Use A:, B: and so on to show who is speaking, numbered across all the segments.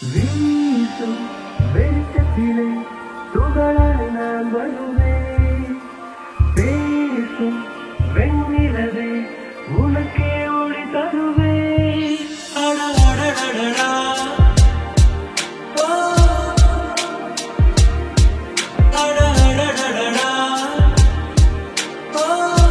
A: வீசும் வெளிச்சத்திலே துகளாய் நான் வருவேன் பேசும் வெண்ணிலவே உனக்கே ஒளி தருவேன் அட அடடடடா. ஓ. அட அடடடடா. ஓ.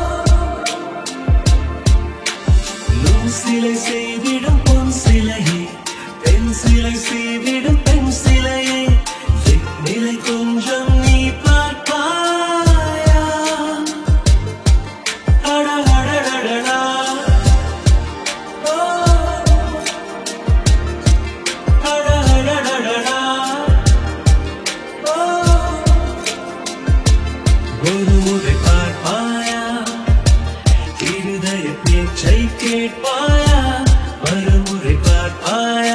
A: நூல் சிலை செய்திடும் பொன் சிலையே பெண் சிலை செய்திடும் பெண் சிலையே நிலை கொஞ்சம் நீ பார்ப்பாயா அட அடடடடா. ஓ. அட அடடடடா. ஓ. ஒரு முறை பார்ப்பாயா இருதய பேச்சை கேட்பாயா மறுமுறை பார்ப்பாயா